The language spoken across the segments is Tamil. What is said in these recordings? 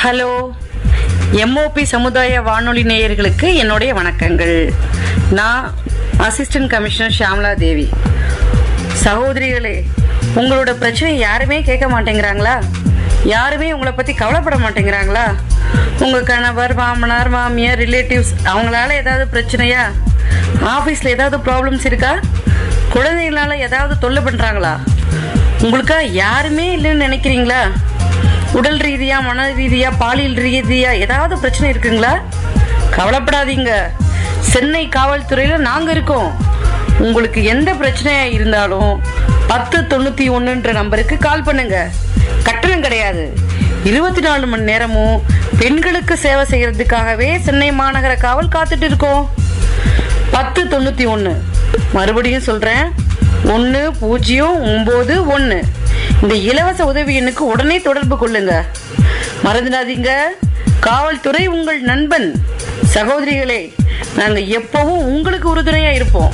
ஹலோ எம்ஓபி சமுதாய வானொலி நேயர்களுக்கு என்னுடைய வணக்கங்கள் நான் அசிஸ்டன்ட் கமிஷனர் ஷியாமலா தேவி சகோதரிகளே உங்களோட பிரச்சனை யாருமே கேட்க மாட்டேங்கிறாங்களா யாருமே உங்களை பற்றி கவலைப்பட மாட்டேங்கிறாங்களா உங்கள் கணவர் மாமனார் மாமியார் ரிலேட்டிவ்ஸ் அவங்களால ஏதாவது பிரச்சனையா ஆஃபீஸில் ஏதாவது ப்ராப்ளம்ஸ் இருக்கா குழந்தைகளால ஏதாவது தொல்லை பண்ணுறாங்களா உங்களுக்கா யாருமே இல்லைன்னு நினைக்கிறீங்களா உடல் ரீதியா மன ரீதியா பாலியல் ரீதியா ஏதாவது பிரச்சனை இருக்குங்களா கவலைப்படாதீங்க சென்னை காவல்துறையில நாங்க இருக்கோம் உங்களுக்கு எந்த பிரச்சனையா இருந்தாலும் பத்து தொண்ணூத்தி ஒண்ணுன்ற நம்பருக்கு கால் பண்ணுங்க கட்டணம் கிடையாது இருபத்தி நாலு மணி நேரமும் பெண்களுக்கு சேவை செய்யறதுக்காகவே சென்னை மாநகர காவல் காத்துட்டு இருக்கோம் பத்து தொண்ணூத்தி ஒன்று மறுபடியும் சொல்றேன் ஒன்று பூஜ்ஜியம் ஒம்பது ஒன்று இந்த இலவச உதவி எண்ணுக்கு உடனே தொடர்பு கொள்ளுங்க மறந்துடாதீங்க காவல்துறை உங்கள் நண்பன் சகோதரிகளே நாங்க எப்பவும் உங்களுக்கு உறுதுணையா இருப்போம்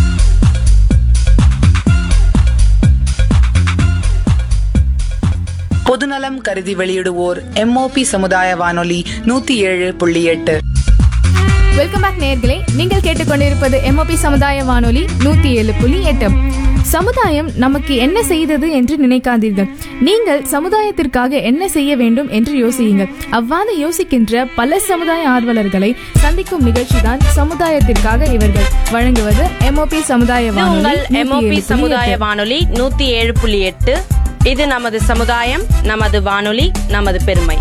பொதுநலம் கருதி வெளியிடுவோர் எம்ஓபி சமுதாய வானொலி நூத்தி ஏழு புள்ளி எட்டு வெல்கம் பேக் நேர்களே நீங்கள் கேட்டுக்கொண்டிருப்பது எம்ஓபி சமுதாய வானொலி நூத்தி ஏழு புள்ளி எட்டு சமுதாயம் நமக்கு என்ன செய்தது என்று நினைக்காதீர்கள் நீங்கள் சமுதாயத்திற்காக என்ன செய்ய வேண்டும் என்று யோசியுங்கள் அவ்வாறு யோசிக்கின்ற பல சமுதாய ஆர்வலர்களை சந்திக்கும் நிகழ்ச்சிதான் சமுதாயத்திற்காக இவர்கள் வழங்குவது எம்ஓபி சமுதாய இது வானொலி உங்கள் எம்ஓபி 107.8. சமுதாய வானொலி நூத்தி ஏழு புள்ளி எட்டு இது நமது சமுதாயம் நமது வானொலி நமது பெருமை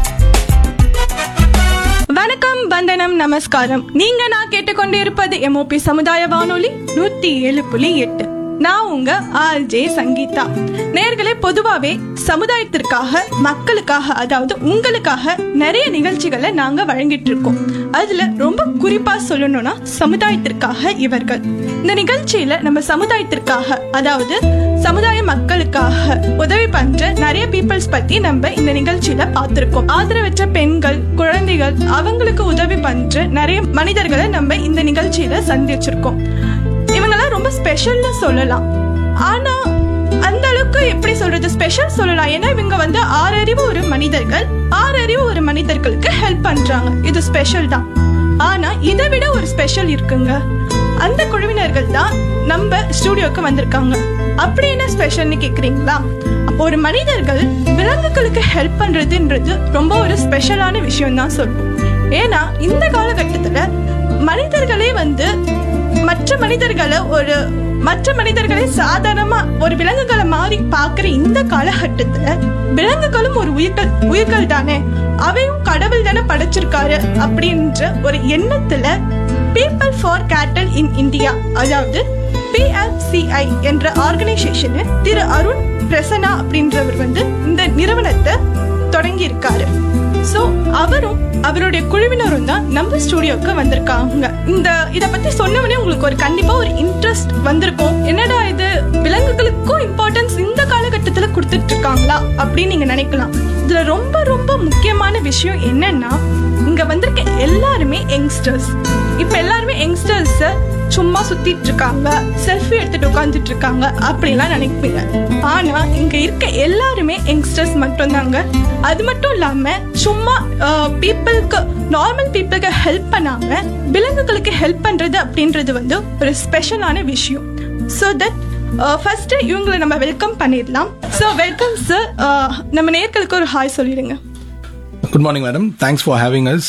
வணக்கம் வந்தனம் நமஸ்காரம் நீங்க நான் கேட்டுக்கொண்டிருப்பது எம்ஓபி சமுதாய வானொலி நூத்தி ஏழு புள்ளி எட்டு நான் உங்க ஆர்ஜே சங்கீதா நேர்களே பொதுவாவே சமுதாயத்திற்காக மக்களுக்காக அதாவது உங்களுக்காக நிறைய நிகழ்ச்சிகளை நாங்க வழங்கிட்டு இருக்கோம் அதுல ரொம்ப குறிப்பா சொல்லணும்னா சமுதாயத்திற்காக இவர்கள் இந்த நிகழ்ச்சியில நம்ம சமுதாயத்திற்காக அதாவது சமுதாய மக்களுக்காக உதவி பண்ற நிறைய பீப்புள்ஸ் பத்தி நம்ம இந்த நிகழ்ச்சியில பார்த்திருக்கோம் ஆதரவற்ற பெண்கள் குழந்தைகள் அவங்களுக்கு உதவி பண்ற நிறைய மனிதர்களை நம்ம இந்த நிகழ்ச்சியில சந்திச்சிருக்கோம் இவங்கெல்லாம் ரொம்ப ஸ்பெஷல்னு சொல்லலாம் ஆனா அந்த அளவுக்கு எப்படி சொல்றது ஸ்பெஷல் சொல்லலாம் ஏன்னா இவங்க வந்து ஆறறிவு ஒரு மனிதர்கள் ஆறறிவு ஒரு மனிதர்களுக்கு ஹெல்ப் பண்றாங்க இது ஸ்பெஷல் தான் ஆனா இதை விட ஒரு ஸ்பெஷல் இருக்குங்க அந்த குழுவினர்கள் தான் நம்ம ஸ்டூடியோக்கு வந்திருக்காங்க அப்படி என்ன ஸ்பெஷல்னு கேக்குறீங்களா ஒரு மனிதர்கள் விலங்குகளுக்கு ஹெல்ப் பண்றதுன்றது ரொம்ப ஒரு ஸ்பெஷலான விஷயம் தான் சொல்லுவோம் ஏன்னா இந்த காலகட்டத்துல மனிதர்களே வந்து மற்ற மனிதர்களை ஒரு மற்ற மனிதர்களை சாதாரணமா ஒரு விலங்குகளை மாறி பாக்குற இந்த காலகட்டத்துல விலங்குகளும் ஒரு உயிர்கள் உயிர்கள் தானே அவையும் கடவுள் தானே படைச்சிருக்காரு அப்படின்ற ஒரு எண்ணத்துல பீப்பிள் ஃபார் கேட்டல் இன் இந்தியா அதாவது பிஎஃப்சிஐ என்ற ஆர்கனைசேஷன் திரு அருண் பிரசன்னா அப்படின்றவர் வந்து இந்த நிறுவனத்தை தொடங்கி இருக்காரு சோ அவரும் அவருடைய குழுவினரும் தான் நம்ம ஸ்டுடியோக்கு வந்திருக்காங்க இந்த இத பத்தி சொன்னவனே உங்களுக்கு ஒரு கண்டிப்பா ஒரு இன்ட்ரெஸ்ட் வந்திருக்கும் என்னடா இது விலங்குகளுக்கும் இம்பார்ட்டன்ஸ் இந்த காலகட்டத்துல கொடுத்துட்டு இருக்காங்களா அப்படின்னு நீங்க நினைக்கலாம் இதுல ரொம்ப ரொம்ப முக்கியமான விஷயம் என்னன்னா இங்க வந்திருக்க எல்லாருமே யங்ஸ்டர்ஸ் இப்ப எல்லாருமே யங்ஸ்டர்ஸ் சும்மா சுத்திட்டு இருக்காங்க செல்ஃபி எடுத்துட்டு உட்காந்துட்டு இருக்காங்க அப்படிலாம் நினைப்பீங்க ஆனா இங்க இருக்க எல்லாருமே யங்ஸ்டர்ஸ் மட்டும்தாங்க அது மட்டும் இல்லாம சும்மா பீப்புளுக்கு நார்மல் பீப்புளுக்கு ஹெல்ப் பண்ணாம விலங்குகளுக்கு ஹெல்ப் பண்றது அப்படின்றது வந்து ஒரு ஸ்பெஷலான விஷயம் ஸோ தட் ஃபர்ஸ்ட் இவங்களை நம்ம வெல்கம் பண்ணிடலாம் ஸோ வெல்கம் சார் நம்ம நேர்களுக்கு ஒரு ஹாய் சொல்லிடுங்க good morning madam thanks for having us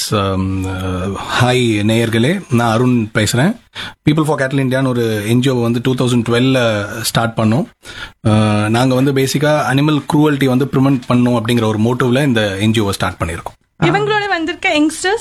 hi நேயர்களே நான் அருண் பேசுகிறேன் பீப்புள் ஃபார் கேட்டல் இந்தியான்னு ஒரு என்ஜிஓ வந்து டூ தௌசண்ட் டுவெல்ல ஸ்டார்ட் பண்ணோம் நாங்கள் வந்து பேசிக்காக அனிமல் க்ரூவல்ட்டி வந்து ப்ரிவென்ட் பண்ணோம் அப்படிங்கிற ஒரு மோட்டிவ்ல இந்த என்ஜிஓவை ஸ்டார்ட் பண்ணியிருக்கோம் இவங்களோட வந்திருக்க யங்ஸ்டர்ஸ்